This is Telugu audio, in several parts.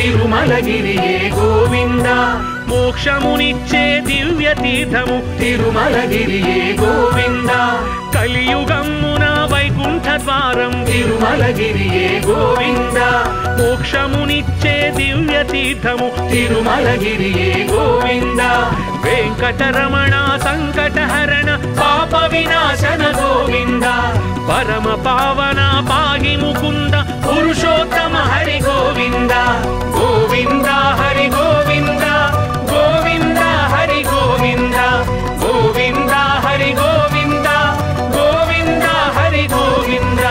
తిరుమలగిరియే గోవింద మోక్షమునిచ్చే దివ్య తీర్థము తిరుమలగిరియే గోవింద కలియుగమ్మున వైకుంఠ ద్వారం తిరుమలగిరియే గోవింద మోక్షమునిచ్చే దివ్య తీర్థము తిరుమలగిరియే గోవింద వెంకటరమణ సంకటహరణ పాప వినాశన గోవింద పరమ పావన పాగి ముకుంద పురుషోత్తమ హరి గోవింద గోవింద హరి గోవింద గోవింద హరి గోవింద గోవింద హరి గోవింద గోవింద హరి గోవింద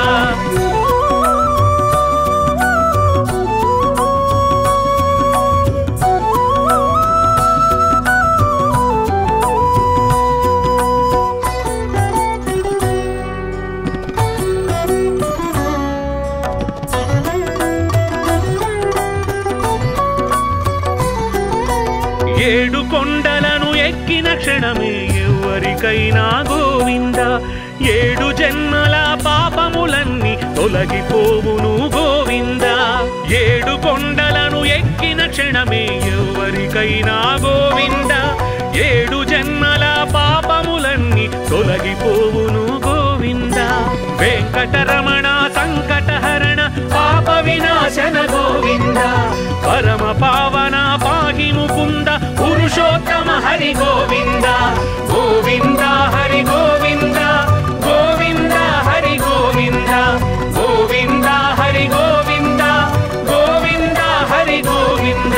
ఏడు కొండలను ఎక్కిన క్షణమే ఎవరికైనా గోవింద ఏడు జన్మల పాపములన్నీ తొలగిపోవును గోవింద ఏడు కొండలను ఎక్కిన క్షణమే ఎవరికైనా గోవింద ఏడు జన్మల పాపములన్నీ తొలగిపోవును గోవింద వెంకటరమణ సంకటహరణ పాప వినాశన గోవింద పరమ పావన పాగి ముకుంద పురుషోత్తమ హరి గోవింద గోవింద హరి గోవింద గోవింద హరి గోవింద గోవింద హరి గోవింద గోవింద హరి గోవింద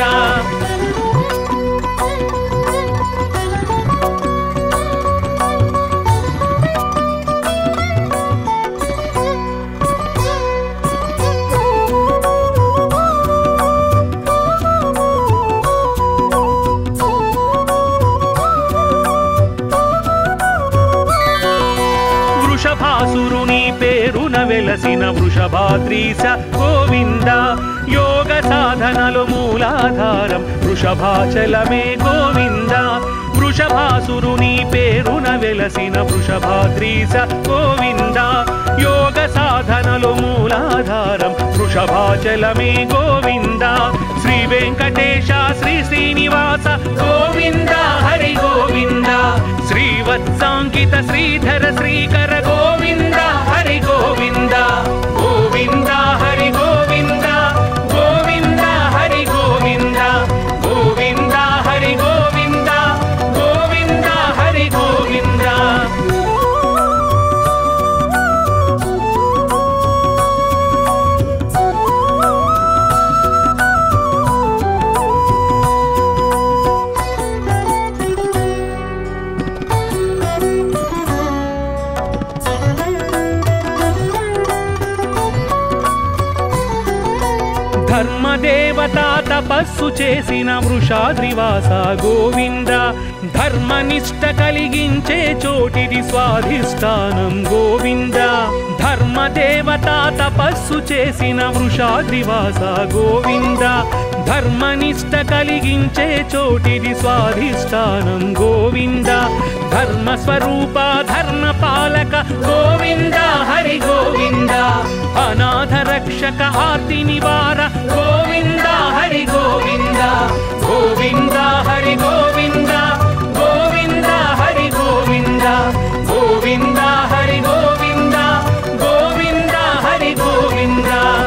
వృషభాసురుని పేరున వెలసిన వృషభాద్రీశ గోవింద యోగ సాధనలు మూలాధారం వృషభాచలమే గోవింద వృషభాసురుని పేరున వెలసిన వృషభాద్రీశ గోవింద యోగ సాధనలు మూలాధారం వృషభాచలమే గోవింద శ్రీ వెంకటేశ శ్రీ శ్రీనివాస గోవింద హరి గోవింద శ్రీవత్సాంకిత శ్రీధర శ్రీకర గోవింద హరి గోవింద గోవింద హరి గోవింద గోవింద హరి గోవింద గోవింద హరి గోవింద గోవింద హరి గోవింద ధర్మదేవత తపస్సు చేసిన వృషాద్రివాస గోవింద ధర్మనిష్ట కలిగించే చోటిది స్వాధిష్టానం గోవింద ధర్మదేవత తపస్సు చేసిన వృషాద్రివాస గోవింద ధర్మనిష్ట కలిగించే చోటిది స్వాధిష్టానం గోవింద ధర్మ స్వరూప ధర్మ పాలక గోవింద హరి గోవింద అనాథ రక్షక ఆర్తి నివార గోవింద హరి గోవింద గోవింద హరి గోవింద గోవింద హరి గోవింద గోవింద హరి గోవింద గోవింద హరి గోవింద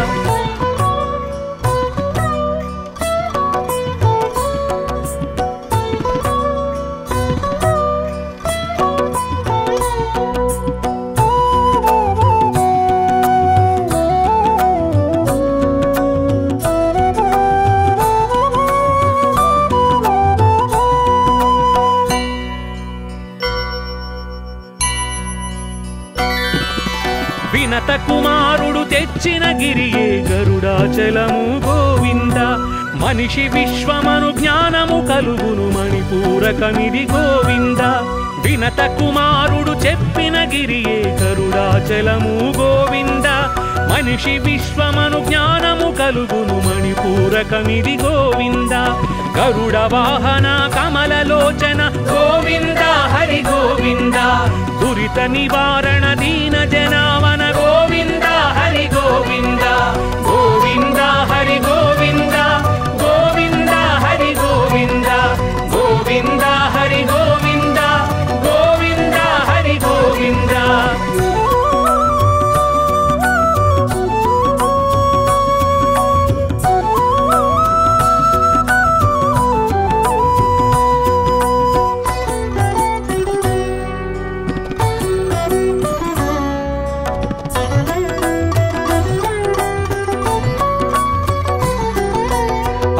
వినత కుమారుడు తెచ్చిన గిరియే గరుడాచలము గోవింద మనిషి విశ్వమను జ్ఞానము కలుగును మణిపూరకమిది గోవింద వినత కుమారుడు చెప్పిన గిరియే గరుడాచలము గోవింద మనిషి విశ్వమను జ్ఞానము కలుగును మణిపూరకమిది గోవింద గరుడ వాహన కమలలోచన గోవింద హరి గోవింద దురిత నివారణ దీన జనావన గోవింద హరి గోవింద గోవింద హరి గోవింద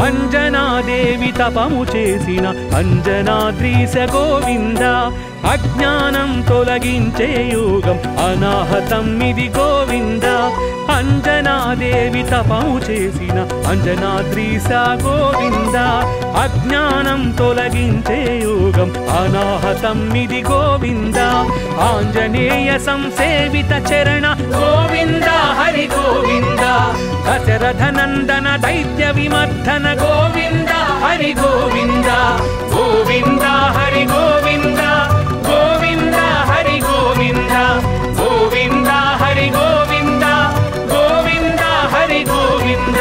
అంజనాదేవి తపము చేసిన అంజనాద్రీశ గోవింద అజ్ఞానం తొలగించే యోగం అనాహతం ఇది గోవింద అంజనాదేవి తపము చేసిన అంజనాద్రీశ గోవింద అజ్ఞానం తొలగించే యోగం అనాహతం ఇది గోవింద ఆంజనేయ సంసేవిత చరణ గోవింద హరి గోవింద దశరథ నందన దైత్య విమర్ధన గోవింద హరి గోవింద గోవింద హరి గోవింద గోవింద హరి గోవింద గోవింద హరి గోవింద గోవింద హరి గోవింద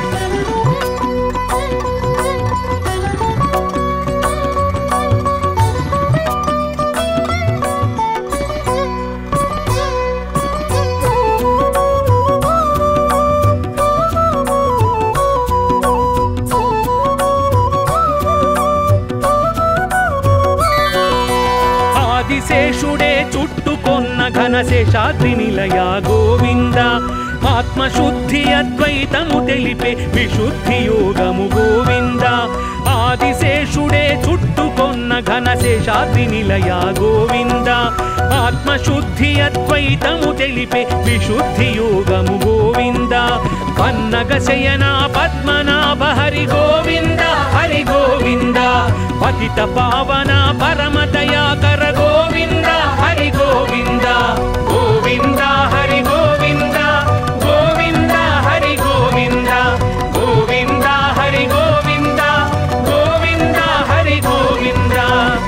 ఆదిశేషుడే చుట్టుకొన్న ఘనశేషాద్రి నిలయ గోవింద ఆత్మశుద్ధి అద్వైతము తెలిపే విశుద్ధి యోగము గోవింద ఆదిశేషుడే చుట్టుకొన్న ఘనశేషాద్రి నిలయ గోవింద ఆత్మశుద్ధి అద్వైతము తెలిపే విశుద్ధి యోగము గోవింద పన్నగ శయన పద్మనాభ హరి గోవింద హరి గోవింద పతిత పావన పరమ దయాకర గోవింద హరి గోవింద గోవింద హరి గోవింద గోవింద హరి గోవింద గోవింద హరి గోవింద గోవింద హరి గోవింద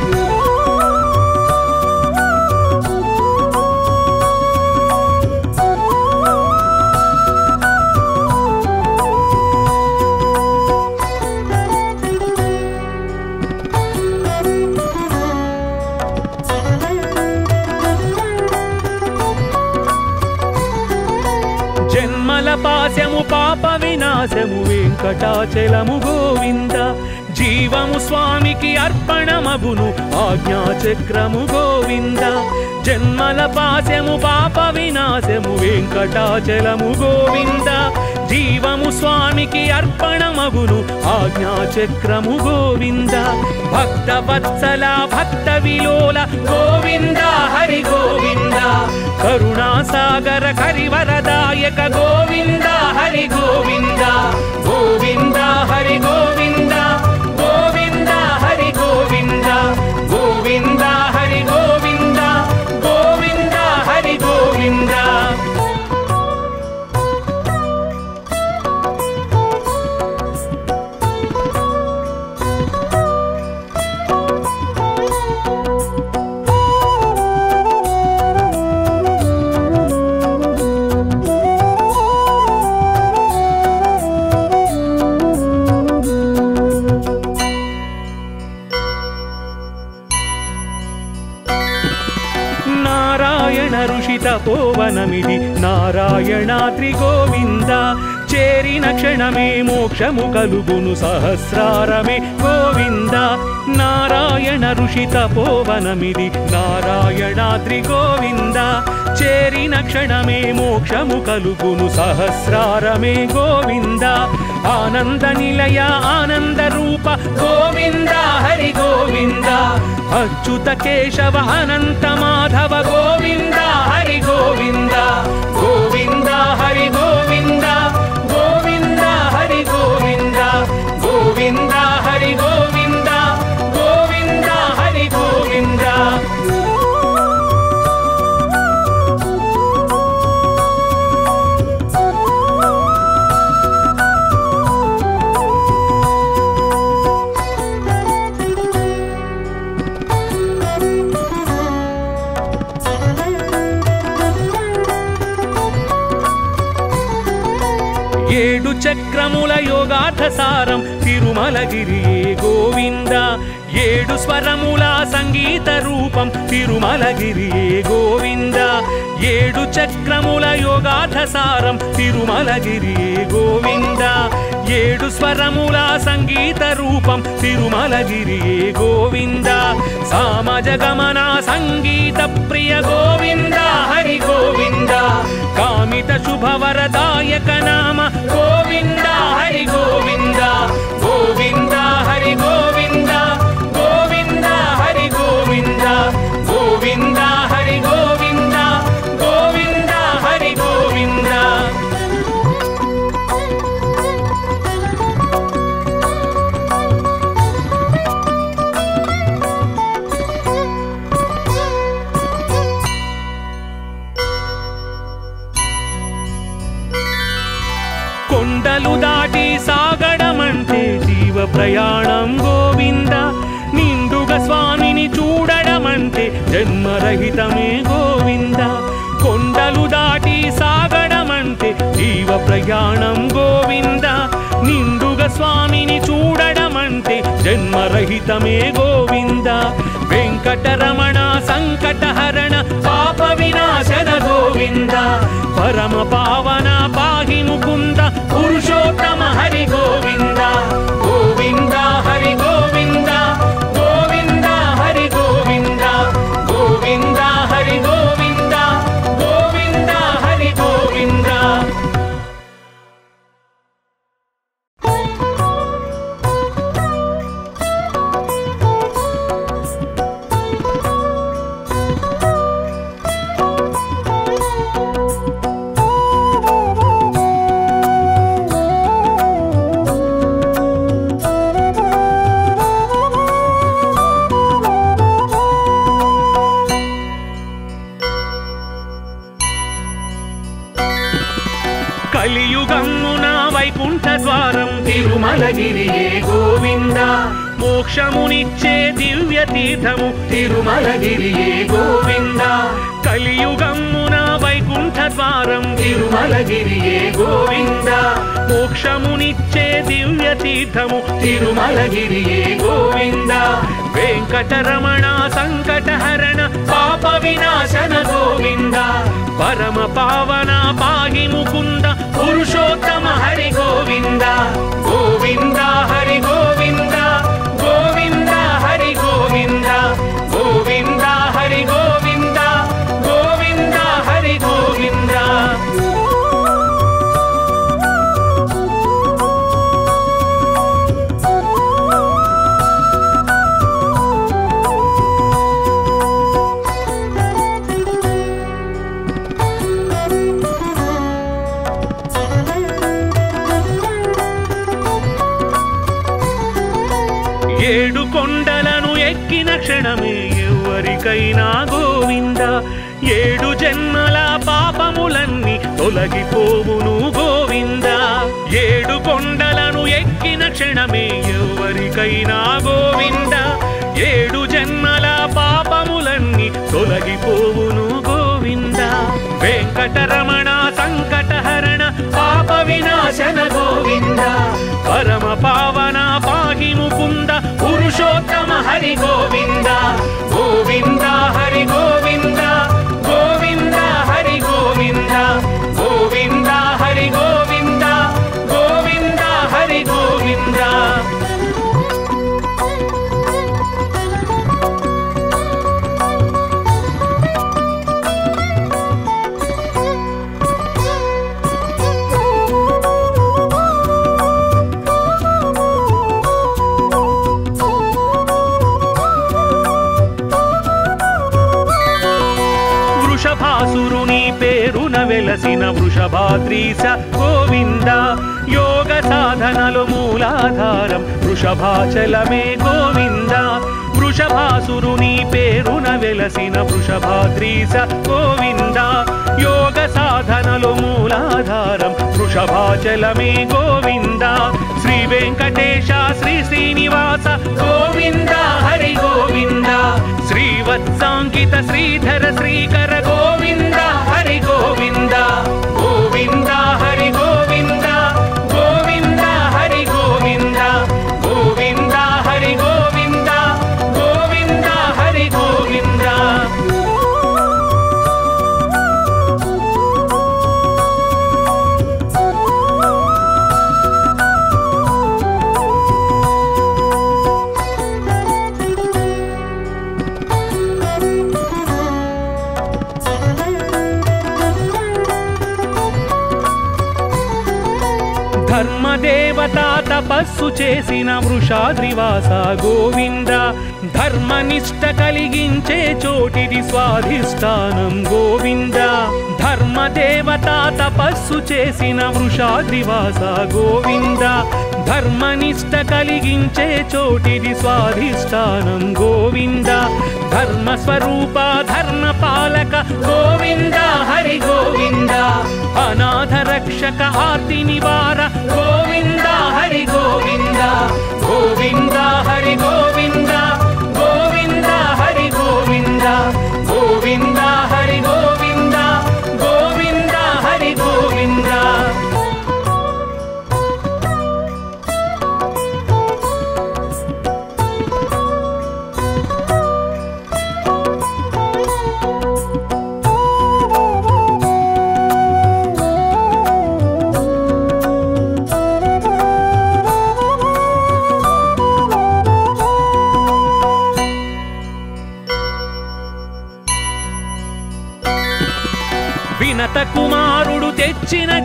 జన్మల పాశము పాప వినాశము వెంకటాచలము గోవింద జీవము స్వామికి అర్పణమగును ఆజ్ఞాచక్రము గోవింద జన్మల పాశము పాప వినాశము వెంకటాచలము గోవింద జీవము స్వామికి అర్పణమగును ఆజ్ఞాచక్రము గోవింద భక్త వత్సల భక్త విలోల గోవింద హరి గోవింద కరుణాసాగర కరివరదాయక గోవింద హరి గోవింద గోవింద హరి గోవింద గోవింద హరి గోవింద గోవింద హరి గోవింద గోవింద హరి గోవింద నారాయణ ఋషి తపోవనమిది నారాయణాద్రి గోవింద చేరిన క్షణమే మోక్షము కలుగును సహస్రారమే గోవింద నారాయణ ఋషి తపోవనమిది నారాయణాద్రి గోవింద చేరిన క్షణమే మోక్షము కలుగును సహస్రారమే గోవింద ఆనంద నిలయ ఆనంద రూప గోవింద హరి గోవింద అచ్యుత కేశవ అనంత మాధవ గోవింద హరి గోవింద గోవింద హరి గోవింద గోవింద హరి గోవింద గోవింద హరి గోవింద గోవింద హరి గోవింద ఏడు చక్రముల యోగార్థ సారం తిరుమలగిరి గోవింద ఏడు స్వరముల సంగీత రూపం తిరుమలగిరి గోవింద ఏడు చక్రముల యోగార్థ సారం తిరుమలగిరి గోవింద ఏడు స్వరముల సంగీత రూపం తిరుమలగిరి గోవింద సామజ గమన సంగీత ప్రియ గోవింద హరి గోవింద కామిత శుభవరదాయక నామ గోవింద హరి గోవింద ప్రయాణం గోవింద నిండుగా స్వామిని చూడడమంటే జన్మరహితమే గోవింద కొండలు దాటి సాగడమంటే జీవ ప్రయాణం గోవింద నిండుగా స్వామిని చూడడమంటే జన్మరహితమే గోవింద వెంకటరమణ సంకటహరణ పాప వినాశన గోవింద పరమ పావన పాహి ముకుంద పురుషోత్తమ హరి గోవింద గోవింద హరి గోవింద గోవింద హరి గోవింద గోవింద హరి గోవింద గోవింద హరి గోవింద కలియుగమ్మున వైకుంఠ ద్వారం తిరుమలగిరియే గోవింద మోక్షమునిచ్చే దివ్య తీర్థము తిరుమలగిరియే గోవింద కలియుగమ్మున వైకుంఠ ద్వారం తిరుమలగిరియే గోవింద మోక్షమునిచ్చే దివ్య తీర్థము తిరుమలగిరియే గోవింద వెంకటరమణ సంకటహరణ పాప వినాశన గోవింద పరమ పావన పాహి ముకుంద పురుషోత్తమ హరి గోవింద గోవింద హరి గోవింద గోవింద హరి గోవింద గోవింద హరి గోవింద గోవింద హరి గోవింద ఏడు కొండలను ఎక్కిన క్షణమే ఎవరికైనా గోవింద ఏడు జన్మల పాపములన్నీ తొలగిపోవును గోవింద ఏడు కొండలను ఎక్కిన క్షణమే ఎవరికైనా గోవింద ఏడు జన్మల పాపములన్నీ తొలగిపోవును గోవింద వెంకటరమణ సంకటహరణ పాప వినాశన గోవింద పరమ పావన పాహి ముకుంద పురుషోత్తమ హరి గోవింద గోవింద హరి గోవింద గోవింద హరి గోవింద గోవింద హరి గోవింద గోవింద హరి గోవింద వృషభాసురుని పేరున వెలసిన వృషభాద్రీశ గోవింద యోగ సాధనలు మూలాధారం వృషభాచలమే గోవింద వృషభాసురుని పేరున వెలసిన వృషభాద్రీశ గోవింద యోగ సాధనలు మూలాధారం వృషభాచలమే గోవింద శ్రీ వెంకటేశ శ్రీ శ్రీనివాస గోవింద హరి గోవింద శ్రీవత్సాంకిత శ్రీధర శ్రీకర గోవింద హరి గోవింద గోవింద హరి గోవింద గోవింద హరి గోవింద గోవింద హరి గోవింద గోవింద హరి గోవింద ధర్మదేవత తపస్సు చేసిన వృషాద్రివాస గోవింద ధర్మనిష్ట కలిగించే చోటిది స్వాధిష్టానం గోవింద ధర్మదేవత తపస్సు చేసిన వృషాద్రివాస గోవింద ధర్మనిష్ట కలిగించే చోటిది స్వాధిష్టానం గోవింద ధర్మస్వరూప ధర్మ పాలక గోవింద హరి గోవింద అనాథ రక్షక ఆర్తి నివార గోవింద హరి గోవింద గోవింద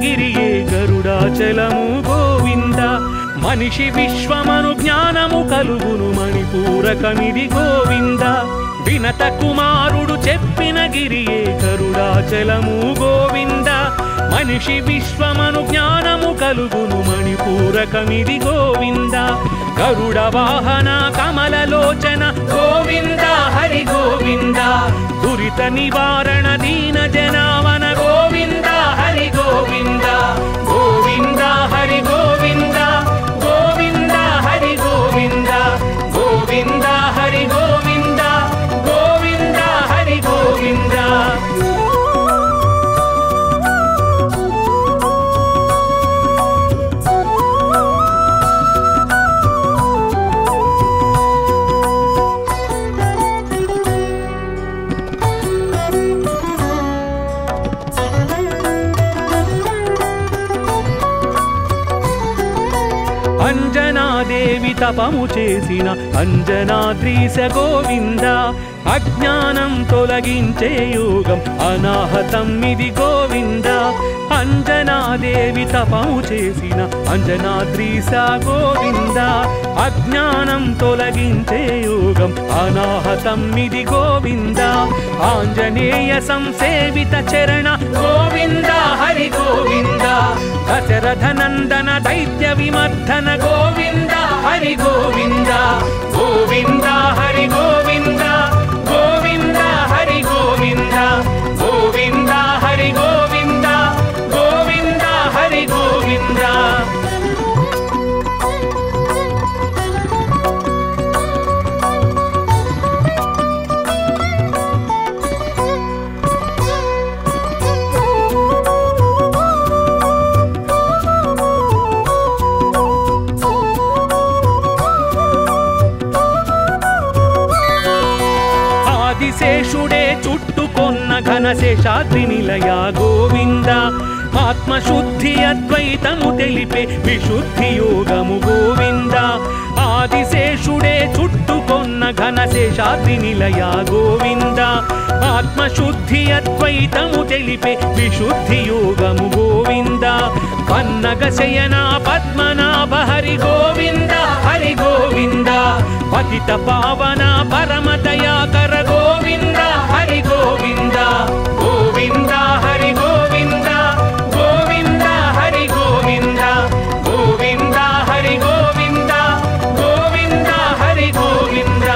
గిరియే గరుడాచలము గోవింద మనిషి విశ్వమను జ్ఞానము కలుగును మణిపూరకమిది గోవింద వినత కుమారుడు చెప్పిన గిరియే గరుడాచలము గోవింద మనిషి విశ్వమను జ్ఞానము కలుగును మణిపూరకమిది గోవింద గరుడ వాహన కమలలోచన గోవింద హరి గోవింద దురిత నివారణ దీన జనావన గోవింద హరి గోవింద గోవింద హరి గోవింద గోవింద హరి గోవింద గోవింద హరి గోవింద గోవింద హరి గోవింద అంజనాదేవి తపము చేసిన అంజనాద్రీశ గోవింద అజ్ఞానం తొలగించే యోగం అనాహతం ఇది గోవింద అంజనాదేవి తపము చేసిన అంజనాద్రీశ గోవింద అజ్ఞానం తొలగించే యోగం అనాహతం ఇది గోవింద ఆంజనేయ సంసేవిత చరణ గోవింద హరి గోవింద దశరథ నందన దైత్య విమర్ధన గోవింద హరి గోవింద గోవింద హరి గోవింద గోవింద హరి గోవింద గోవింద హరి గోవింద గోవింద హరి గోవింద ఆదిశేషుడే చుట్టుకొన్న ఘనశేషాద్రి నిలయ గోవింద ఆత్మశుద్ధి అద్వైతము తెలిపే విశుద్ధి యోగము గోవింద ఆదిశేషుడే చుట్టుకొన్న ఘనశేషాద్రి నిలయ గోవింద ఆత్మశుద్ధి అద్వైతము తెలిపే విశుద్ధి యోగము గోవింద పన్నగ శయన పద్మనాభ హరి గోవింద హరి గోవింద పతిత పావన పరమ దయాకర గోవింద హరి గోవింద గోవింద హరి గోవింద గోవింద హరి గోవింద గోవింద హరి గోవింద గోవింద హరి గోవింద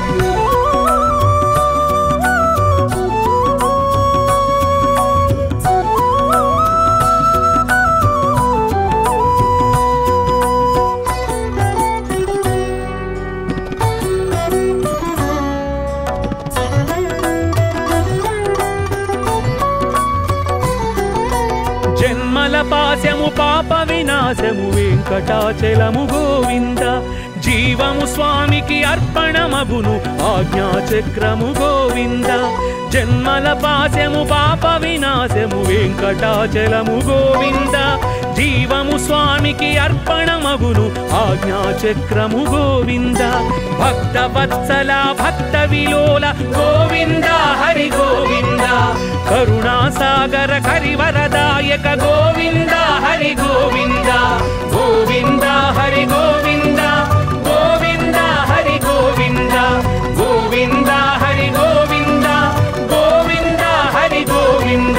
జన్మల పాశము పాప వినాశము వెంకటాచలము గోవింద జీవము స్వామికి అర్పణమగును ఆజ్ఞాచక్రము గోవింద జన్మల పాశము పాప వినాశము వెంకటాచలము గోవింద జీవము స్వామికి అర్పణమగును ఆజ్ఞాచక్రము గోవింద భక్త వత్సల భక్త విలోల గోవింద హరి గోవింద కరుణాసాగర కరివరదాయక గోవింద హరి గోవింద గోవింద హరి గోవింద గోవింద హరి గోవింద గోవింద హరి గోవింద గోవింద హరి గోవింద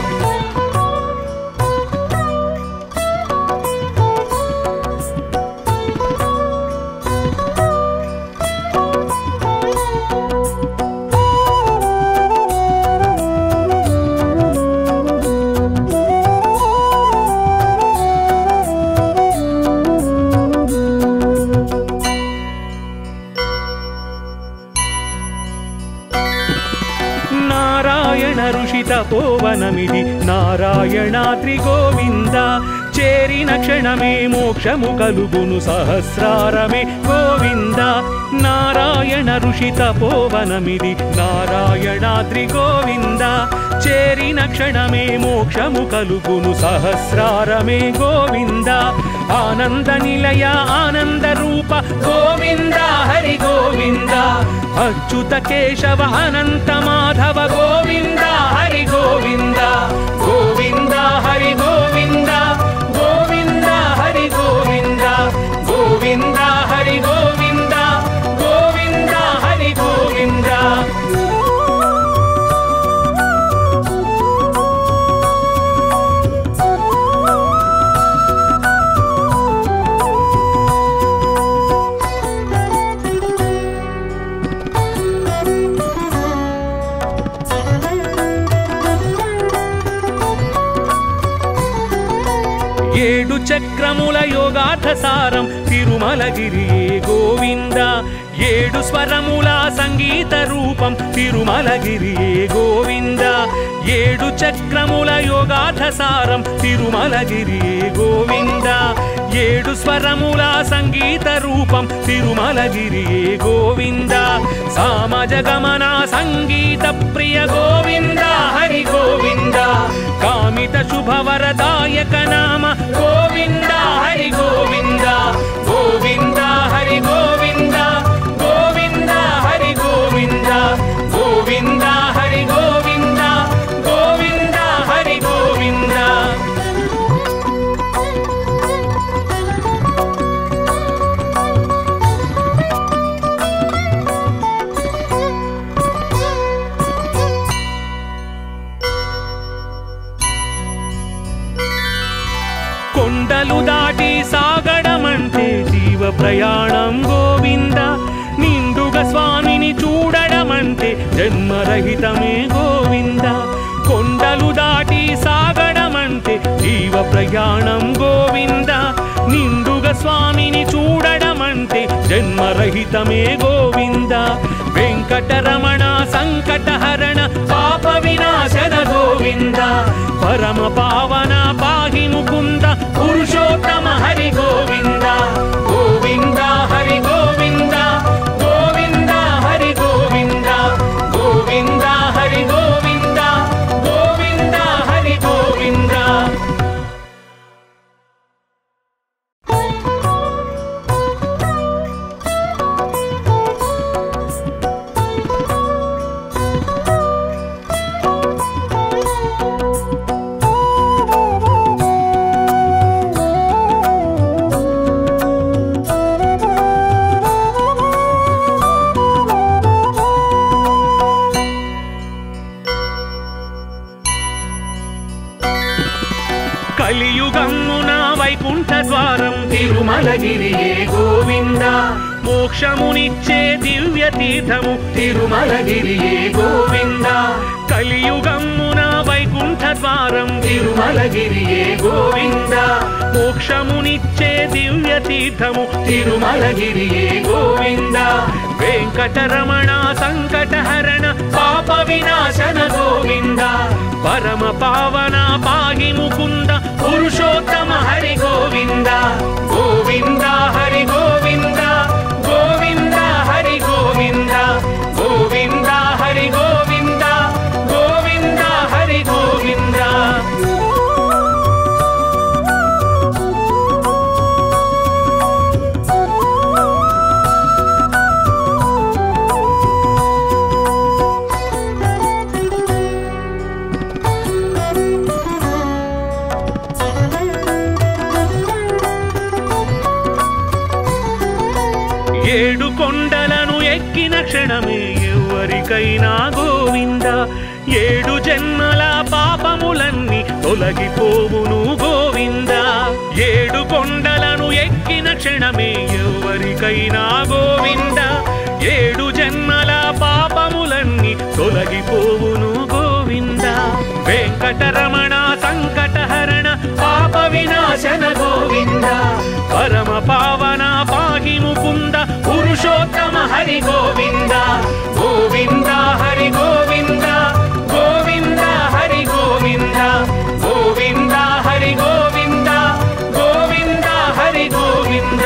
నారాయణ ఋషి తపోవనమిది నారాయణాద్రి గోవింద చేరిన క్షణమే మోక్షము కలుగును సహస్రారమే గోవింద నారాయణ ఋషి తపోవనమిది నారాయణాద్రి గోవింద చేరిన క్షణమే మోక్షము కలుగును సహస్రారమే గోవింద ఆనంద నిలయ ఆనంద రూప గోవింద హరి గోవింద అచ్యుత కేశవ అనంత మాధవ గోవింద హరి గోవింద గోవింద హరి గోవింద చక్రముల యోగార్థ సారం తిరుమలగిరియే గోవింద ఏడు స్వరముల సంగీత రూపం తిరుమలగిరియే గోవింద ఏడు చక్రముల యోగార్థ సారం తిరుమలగిరియే గోవింద ఏడు స్వరముల సంగీత రూపం తిరుమలగిరియే గోవింద సామజ గమన సంగీత ప్రియ గోవింద హరి గోవింద కామిత శుభవరదాయక నామ గోవింద హరి గోవింద గోవింద హరి గోవింద గోవింద హరి గోవింద గోవింద హరి గోవింద గోవింద హరి గోవింద కొండలు దాటి సాగడమంటే జీవ ప్రయాణం గోవింద నిండుగా స్వామిని చూడడమంటే జన్మరహితమే గోవింద కొండలు దాటి సాగడమంటే జీవ ప్రయాణం గోవింద నిండుగా స్వామిని చూడడమంటే జన్మరహితమే గోవింద వెంకటరమణ సంకటహరణ పాప వినాశన గోవింద పరమ పావన పాహి ముకుంద పురుషోత్తమ హరి గోవింద గోవింద హరి గోవింద గోవింద హరి గోవింద గోవింద హరి గోవింద గోవింద హరి గోవింద కలియుగమ్మున వైకుంఠ ద్వారం తిరుమలగిరియే గోవింద మోక్షమునిచ్చే దివ్య తీర్థము తిరుమలగిరియే గోవింద కలియుగమ్మున వైకుంఠ ద్వారం తిరుమలగిరియే గోవింద మోక్షమునిచ్చే దివ్య తీర్థము తిరుమలగిరియే గోవింద వెంకటరమణ సంకటహరణ పాప వినాశన గోవింద పరమ పావన పాగి ముకుంద పురుషోత్తమ హరి గోవింద గోవింద హరి గోవింద గోవింద హరి గోవింద గోవింద హరి గోవింద గోవింద హరి గోవింద ఏడు కొండలను ఎక్కిన క్షణమే ఎవరికైనా గోవింద ఏడు జన్మల పాపములన్నీ తొలగిపోవును గోవింద ఏడు కొండలను ఎక్కిన క్షణమే ఎవరికైనా గోవింద ఏడు జన్మల పాపములన్నీ తొలగిపోవును గోవింద వెంకటరమణ సంకటహరణ పాప వినాశన గోవింద పరమ పావన పాహి ముకుంద పురుషోత్తమ హరి గోవింద గోవింద హరి గోవింద గోవింద హరి గోవింద గోవింద హరి గోవింద గోవింద హరి గోవింద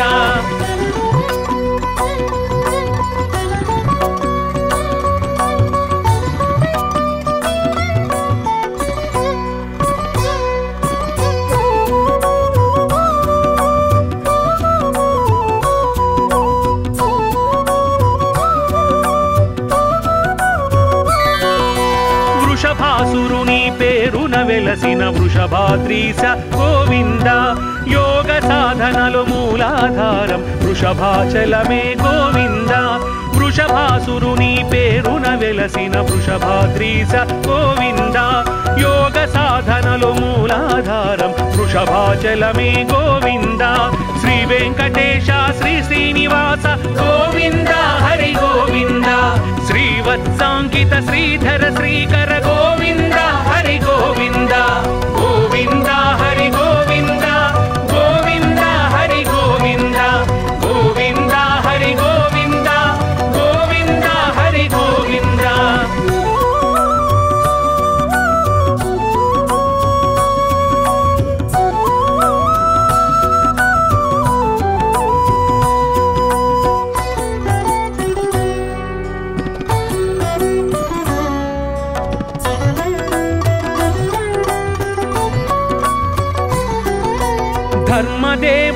వృషభాసురుని పేరున వెలసిన వృషభాద్రీశ గోవింద యోగ సాధనలు మూలాధారం వృషభాచలమే గోవింద వృషభాసురుని పేరున వెలసిన వృషభాద్రీశ గోవింద యోగ సాధనలు మూలాధారం వృషభాచలమే గోవింద శ్రీ వెంకటేశ శ్రీ శ్రీనివాస గోవింద హరి గోవింద శ్రీవత్సాంకిత శ్రీధర శ్రీకర గోవింద హరి గోవింద గోవింద హరి గోవింద గోవింద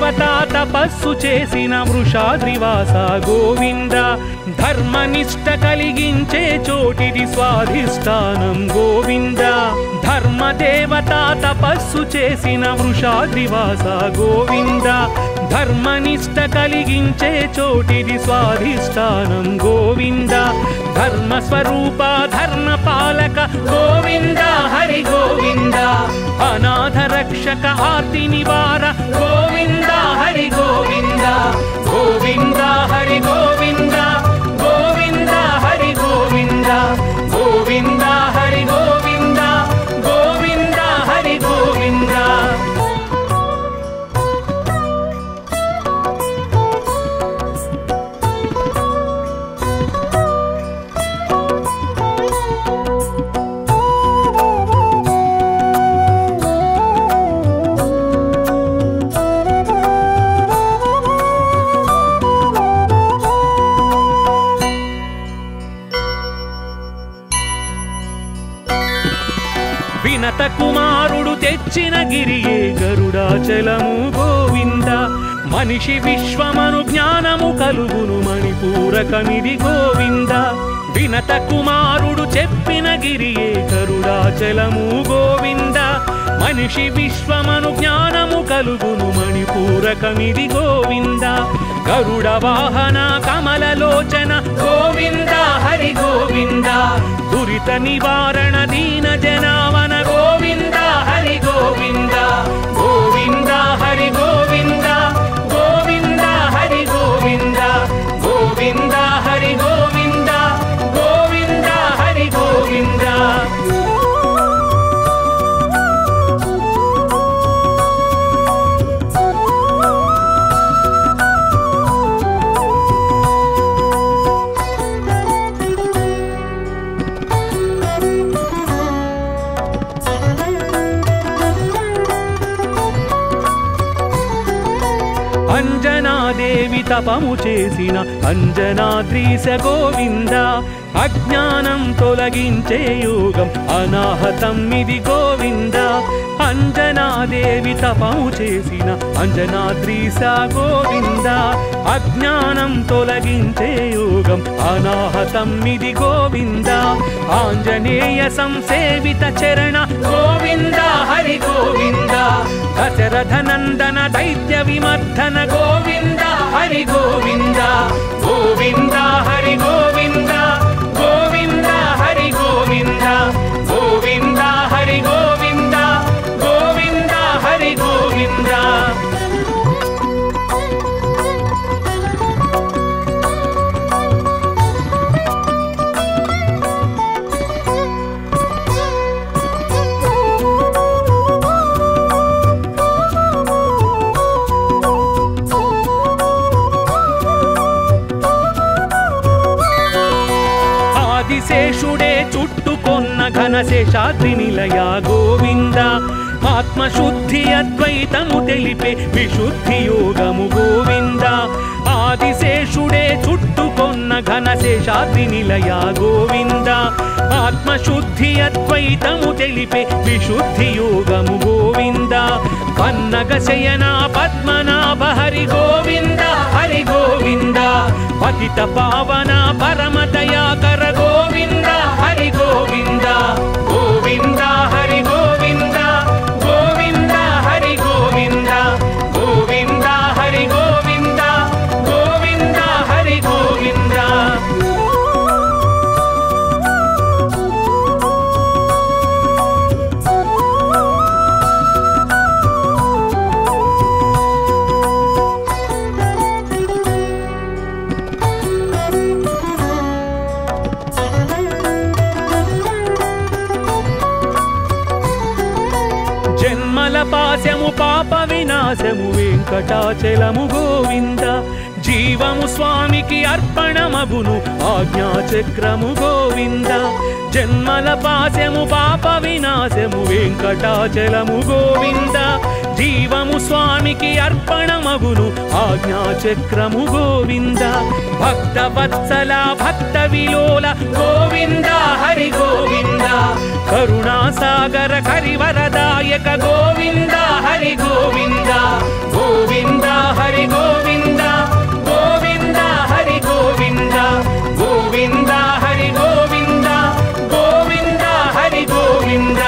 దేవత తపస్సు చేసిన వృషాద్రివాస గోవింద ధర్మనిష్ట కలిగించే చోటిది స్వాధిష్టానం గోవింద ధర్మదేవత తపస్సు చేసిన వృషాద్రివాస గోవింద ధర్మనిష్ట కలిగించే చోటిది స్వాధిష్టానం గోవింద ధర్మ స్వరూప ధర్మ పాలక గోవింద హరి గోవింద అనాథ రక్షక ఆర్తి నివార గోవింద హరి గోవింద గోవింద హరి గోవింద గోవింద హరి గోవింద గోవింద హరి గోవింద గోవింద హరి గోవింద వినత కుమారుడు తెచ్చిన గిరియే గరుడాచలము గోవింద మనిషి విశ్వమను జ్ఞానము కలుగును మణిపూరకమిది గోవింద వినత కుమారుడు చెప్పిన గిరియే గరుడాచలము గోవింద మనిషి విశ్వమను జ్ఞానము కలుగును మణిపూరకమిది గోవింద గరుడ వాహన కమలలోచన గోవింద హరి గోవింద దురిత నివారణ దీన జనావన గోవింద హరి గోవింద గోవింద హరి గోవింద గోవింద హరి గోవింద గోవింద హరి గోవింద గోవింద హరి గోవింద అంజనాదేవి తపము చేసిన అంజనాద్రీశ గోవింద అజ్ఞానం తొలగించే యోగం అనాహతం ఇది గోవింద అంజనాదేవి తపము చేసిన అంజనాద్రీశ గోవింద అజ్ఞానం తొలగించే యోగం అనాహతం ఇది గోవింద ఆంజనేయ సంసేవిత చరణ గోవింద హరి గోవింద దశరథ నందన దైత్య విమర్ధన గోవింద హరి గోవింద గోవింద హరి గోవింద గోవింద హరి గోవింద గోవింద హరి గోవింద గోవింద హరి గోవింద ఆదిశేషుడే చుట్టుకొన్న ఘనశేషాద్రి నిలయ గోవింద ఆత్మశుద్ధి అద్వైతము తెలిపే విశుద్ధి యోగము గోవింద ఆదిశేషుడే చుట్టుకొన్న ఘనశేషాద్రి నిలయ గోవింద ఆత్మశుద్ధి అద్వైతము తెలిపే విశుద్ధి యోగము గోవింద పన్నగ శయన పద్మనాభ హరి గోవింద హరి గోవింద పతిత పావన పరమ దయాకర గోవింద హరి గోవింద గోవింద హరి గోవింద గోవింద హరి గోవింద గోవింద హరి గోవింద గోవింద హరి గోవింద జన్మల పాశము పాప వినాశము వెంకటాచలము గోవింద జీవము స్వామికి అర్పణమగును ఆజ్ఞాచక్రము గోవింద జన్మల పాశము పాప వినాశము వెంకటాచలము గోవింద జీవము స్వామికి అర్పణమగును ఆజ్ఞాచక్రము గోవింద భక్త వత్సల భక్త విలోల గోవింద హరి గోవింద కరుణాసాగర కరివరదాయక గోవింద హరి గోవింద గోవింద హరి గోవింద గోవింద హరి గోవింద గోవింద హరి గోవింద గోవింద హరి గోవింద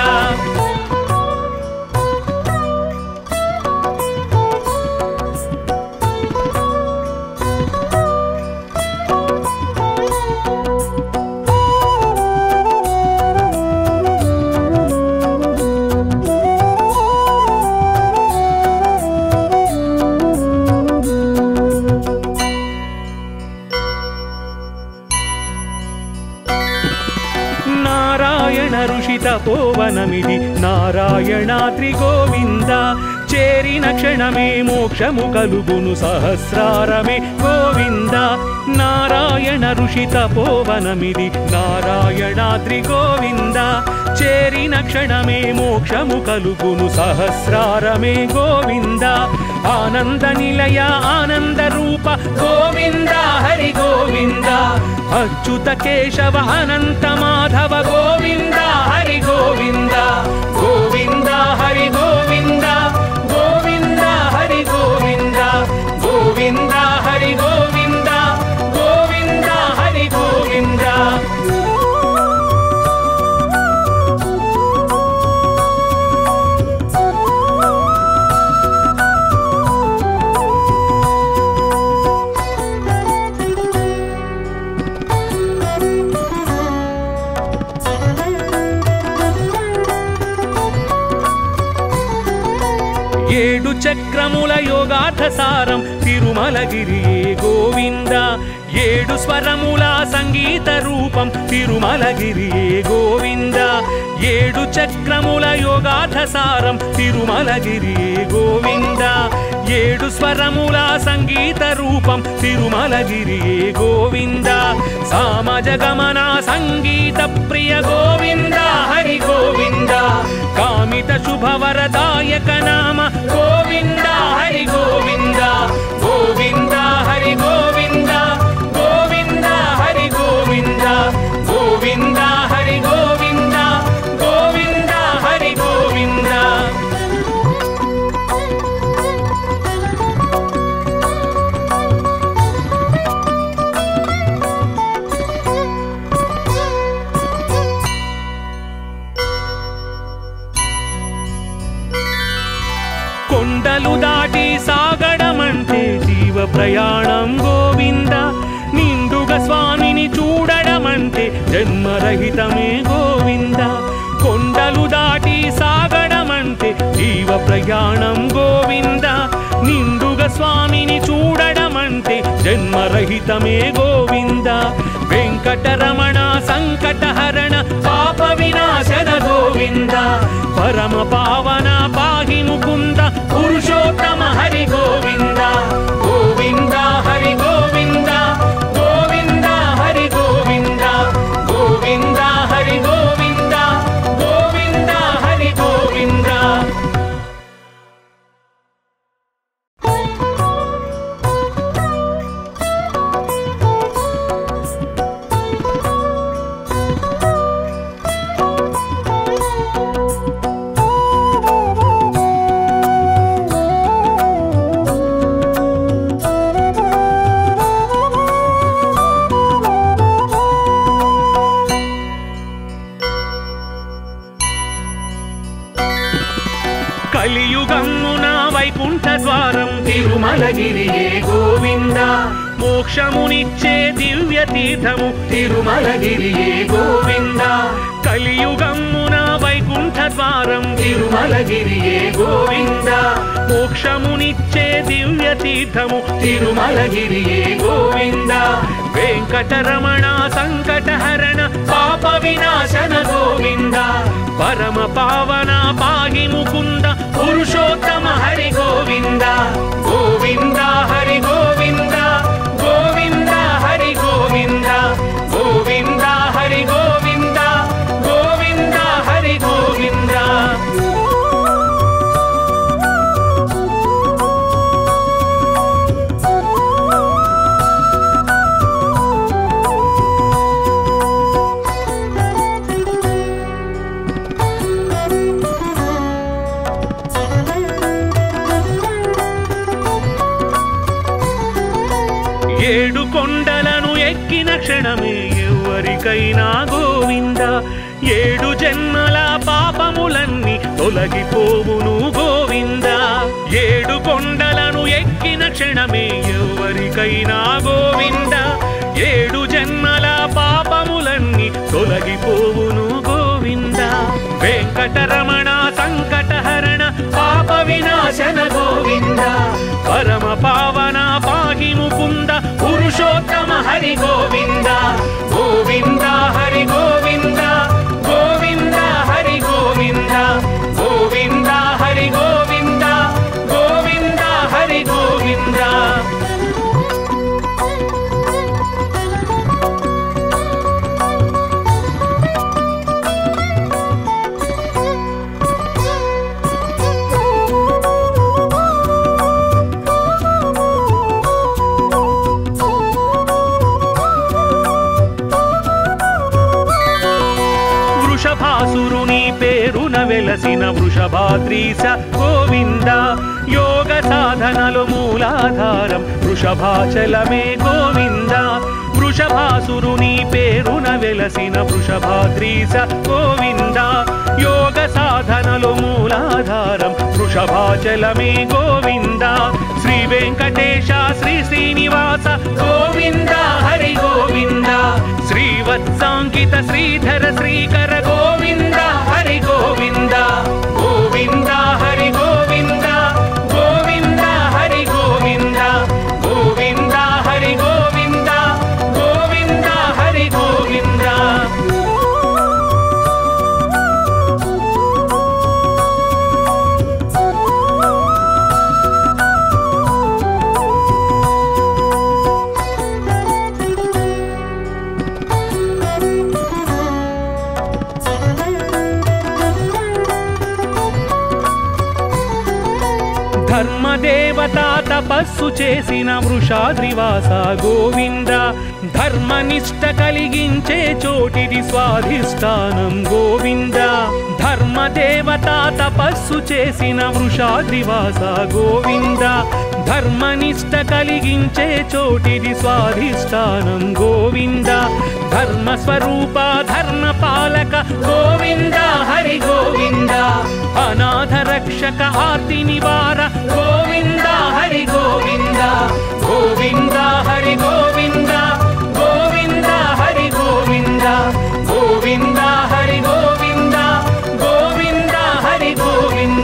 నారాయణ ఋషి తపోవనమిది నారాయణాద్రి గోవింద చేరిన క్షణమే మోక్షము కలుగును సహస్రారమే గోవింద నారాయణ ఋషి తపోవనమిది నారాయణాద్రి గోవింద చేరిన క్షణమే మోక్షము కలుగును సహస్రారమే గోవింద ఆనంద నిలయ ఆనంద రూప గోవింద హరి గోవింద అచ్యుత కేశవ అనంత మాధవ గోవింద హరి గోవింద గోవింద హరి గోవింద గోవింద హరి గోవింద గోవింద హరి గోవింద గోవింద హరి గోవింద ఏడు చక్రముల యోగార్థ సారం తిరుమలగిరియే గోవింద ఏడు స్వరముల సంగీత రూపం తిరుమలగిరియే గోవింద ఏడు చక్రముల యోగార్థ సారం తిరుమలగిరియే గోవింద ఏడు స్వరముల సంగీత రూపం తిరుమలగిరియే గోవింద సామజ గమన సంగీత ప్రియ గోవింద హరి గోవింద కామిత శుభవరదాయక నామ గోవింద హరి గోవింద గోవింద హరి గోవింద గోవింద హరి గోవింద గోవింద హరి గోవింద గోవింద హరి గోవింద కొండలు దాటి సాగడమంటే జీవ ప్రయాణం గోవింద నిండుగా స్వామిని చూడడమంటే జన్మరహితమే గోవింద కొండలు దాటి సాగడమంటే జీవ ప్రయాణం గోవింద నిండుగా స్వామిని చూడడమంటే జన్మరహితమే గోవింద వెంకటరమణ సంకటహరణ పాప వినాశన గోవింద పరమ పావన పాహి ముకుంద పురుషోత్తమ హరి గోవింద గోవింద హరి గోవింద గోవింద హరి గోవింద గోవింద హరి గోవింద గోవింద హరి గోవింద కలియుగమ్మున వైకుంఠ ద్వారం తిరుమలగిరియే గోవింద మోక్షమునిచ్చే దివ్య తీర్థము తిరుమలగిరియే గోవింద కలియుగమ్మున వైకుంఠ ద్వారం తిరుమలగిరియే గోవింద మోక్షమునిచ్చే దివ్య తీర్థము తిరుమలగిరియే గోవింద వెంకటరమణ సంకటహరణ పాప వినాశన గోవింద పరమ పావన పాగి ముకుంద పురుషోత్తమ హరి గోవింద గోవింద హరి గోవింద గోవింద హరి గోవింద గోవింద హరి గోవింద గోవింద హరి గోవింద ఏడు కొండలను ఎక్కిన క్షణమే ఎవరికైనా గోవింద ఏడు జన్మల పాపములన్నీ తొలగిపోవును గోవింద ఏడు కొండలను ఎక్కిన క్షణమే ఎవరికైనా గోవింద ఏడు జన్మల పాపములన్నీ తొలగిపోవును గోవింద వెంకటరమణ సంకటహరణ పాప వినాశన గోవింద పరమ పావన పాహి ముకుంద పురుషోత్తమ హరి గోవింద గోవింద హరి గోవింద గోవింద హరి గోవింద గోవింద హరి గోవింద గోవింద హరి గోవింద వృషభాసురుని పేరున వెలసిన వృషభాద్రీస గోవింద యోగ సాధనలు మూలాధారం వృషభాచలమే గోవింద వృషభాసురుని పేరున వెలసిన వృషభాద్రీస గోవింద యోగ సాధనలు మూలాధారం వృషభాచలమే గోవింద శ్రీ వెంకటేశ శ్రీ శ్రీనివాస గోవింద హరి గోవింద శ్రీవత్సాంకిత శ్రీధర శ్రీకర గోవింద హరి గోవింద గోవింద హరి గోవింద గోవింద హరి గోవింద గోవింద హరి గోవింద గోవింద హరి గోవింద ధర్మదేవత తపస్సు చేసిన వృషాద్రివాస గోవింద ధర్మనిష్ట కలిగించే చోటిది స్వాధిష్టానం గోవింద ధర్మదేవత తపస్సు చేసిన వృషాద్రివాస గోవింద ధర్మనిష్ట కలిగించే చోటిది స్వాధిష్టానం గోవింద ధర్మ స్వరూప ధర్మ పాలక గోవింద హరి గోవింద అనాథ రక్షక ఆర్తి నివార గోవింద హరి గోవింద గోవింద హరి గోవింద గోవింద హరి గోవింద గోవింద హరి గోవింద గోవింద హరి గోవింద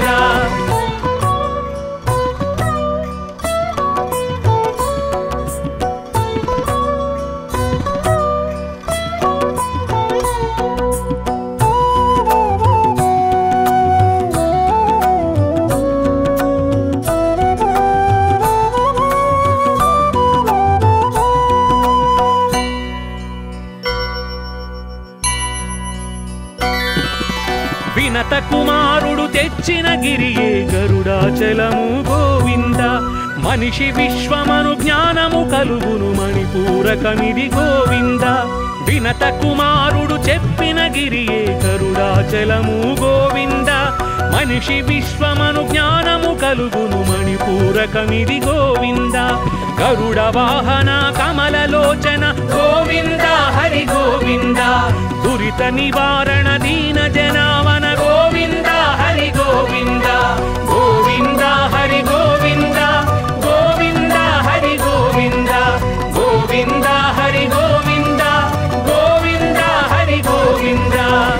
వినత కుమారుడు తెచ్చిన గిరియే గరుడాచలము గోవింద మనిషి విశ్వమను జ్ఞానము కలుగును మణిపూరకమిది గోవింద వినత కుమారుడు చెప్పిన గిరియే గరుడాచలము గోవింద మనిషి విశ్వమను జ్ఞానము కలుగును మణిపూరకమిది గోవింద గరుడ వాహన కమలలోచన గోవింద హరి గోవింద దురిత నివారణ దీన జనావన గోవింద హరి గోవింద గోవింద హరి గోవింద గోవింద హరి గోవింద గోవింద హరి గోవింద గోవింద హరి గోవింద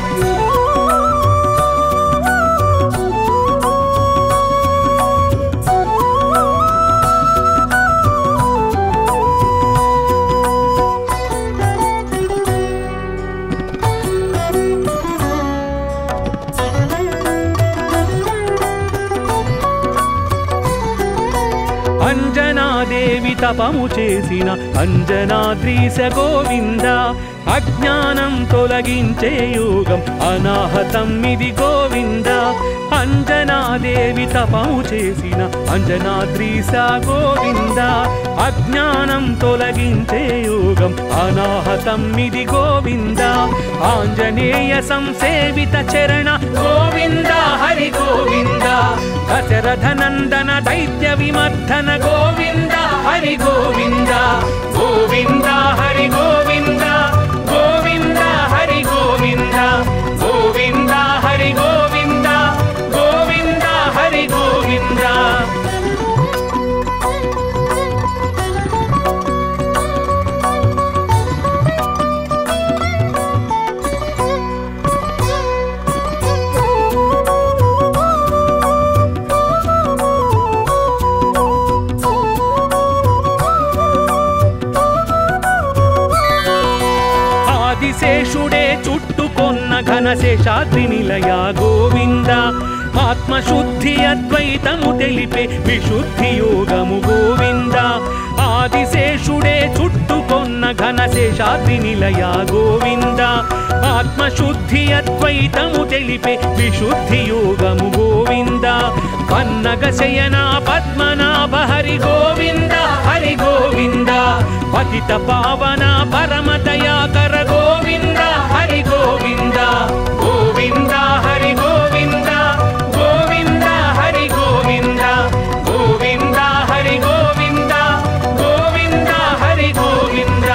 అంజనాదేవి తపము చేసిన అంజనాద్రీశ గోవింద అజ్ఞానం తొలగించే యోగం అనాహతం ఇది గోవింద అంజనాదేవి తపము చేసిన అంజనాద్రీశ గోవింద అజ్ఞానం తొలగించే యోగం అనాహతం ఇది గోవింద ఆంజనేయ సంసేవిత చరణ గోవింద హరి గోవింద దశరథ నందన దైత్య విమర్ధన గోవింద హరి గోవింద ఆదిశేషుడే చుట్టుకొన్న ఘనశేషాద్రి నిలయ గోవింద ఆత్మశుద్ధి అద్వైతము తెలిపే విశుద్ధి యోగము గోవింద ఆదిశేషుడే చుట్టుకొన్న ఘనశేషాద్రి నిలయ గోవింద ఆత్మశుద్ధి అద్వైతము తెలిపే విశుద్ధి యోగము గోవింద పన్నగ శయన పద్మనాభ హరి గోవింద హరి గోవింద పతిత పావన పరమ దయాకర గోవింద హరి గోవింద గోవింద హరి గోవింద గోవింద హరి గోవింద గోవింద హరి గోవింద గోవింద హరి గోవింద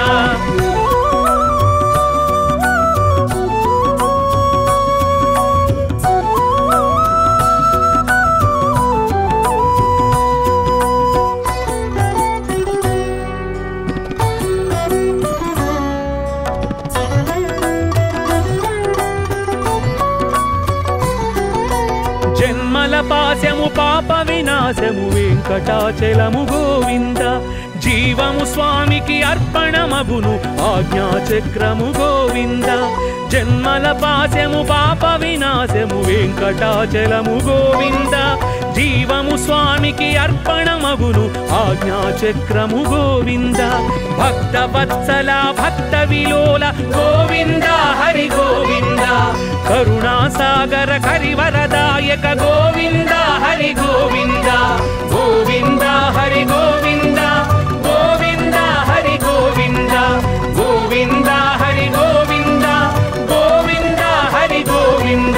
జన్మల పాశము పాప వినాశము వెంకటాచలము గోవింద జీవము స్వామికి అర్పణమగును ఆజ్ఞాచక్రము గోవింద జన్మల పాశము పాప వినాశము వెంకటాచలము గోవింద జీవము స్వామికి అర్పణమగును ఆజ్ఞాచక్రము గోవింద భక్త వత్సల భక్త విలోల గోవింద హరి గోవింద కరుణాసాగర హరివరదాయక గోవింద హరి గోవింద గోవింద హరి గోవింద గోవింద హరి గోవింద గోవింద హరి గోవింద గోవింద హరి గోవింద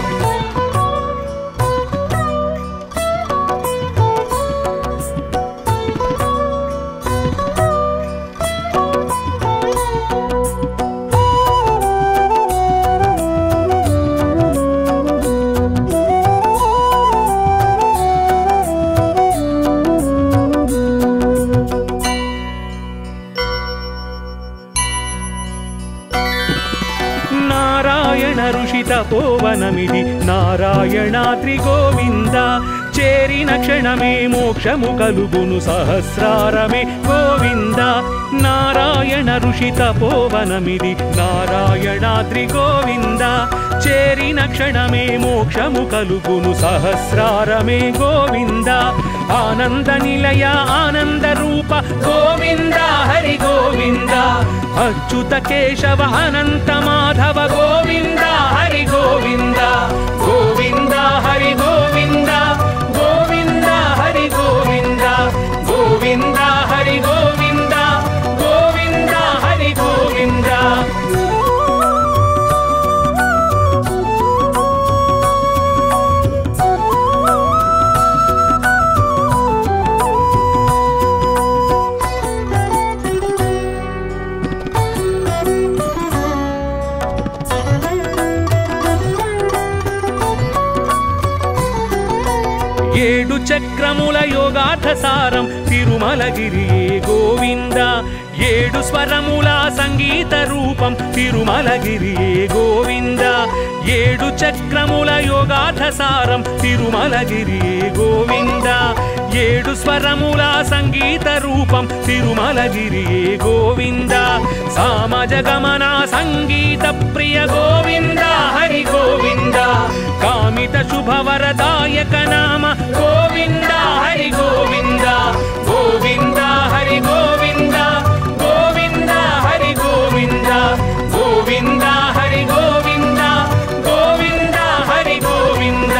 నారాయణ ఋషి తపోవనమిది నారాయణాద్రి గోవింద చేరిన క్షణమే మోక్షము కలుగును సహస్రారమే గోవింద నారాయణ ఋషి తపోవనమిది నారాయణాద్రి గోవింద చేరిన క్షణమే మోక్షము కలుగును సహస్రారమే గోవింద ఆనంద నిలయ ఆనంద రూప గోవింద హరి గోవింద అచ్యుత కేశవ అనంత మాధవ గోవింద హరి గోవింద గోవింద హరి గోవింద గోవింద హరి గోవింద గోవింద హరి గోవింద గోవింద హరి గోవింద ఏడు చక్రముల యోగార్థ సారం తిరుమలగిరియే గోవింద ఏడు స్వరముల సంగీత రూపం తిరుమలగిరియే గోవింద ఏడు చక్రముల యోగార్థ సారం తిరుమలగిరియే గోవింద ఏడు స్వరముల సంగీత రూపం తిరుమలగిరియే గోవింద సామజ గమన సంగీత ప్రియ గోవింద హరి గోవింద కామిత శుభవరదాయక నామ గోవింద హరి గోవింద గోవింద హరి గోవింద గోవింద హరి గోవింద గోవింద హరి గోవింద గోవింద హరి గోవింద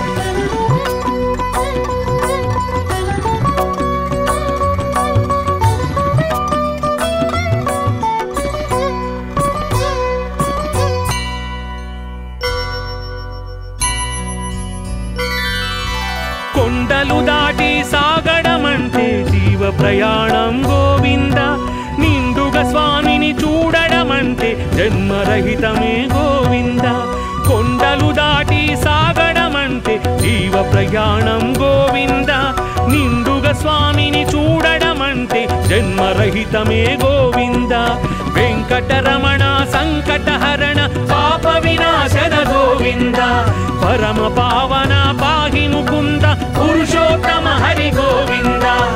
కొండలు దాటి సాగడమంటే జీవ ప్రయాణం గోవింద నిండుగా స్వామిని చూడడమంటే జన్మరహితమే గోవింద కొండలు దాటి సాగడమంటే జీవ ప్రయాణం గోవింద నిండుగా స్వామిని చూడడమంటే జన్మరహితమే గోవింద వెంకటరమణ సంకటహరణ పాప వినాశన గోవింద పరమ పావన పాహి ముకుంద పురుషోత్తమ హరి గోవింద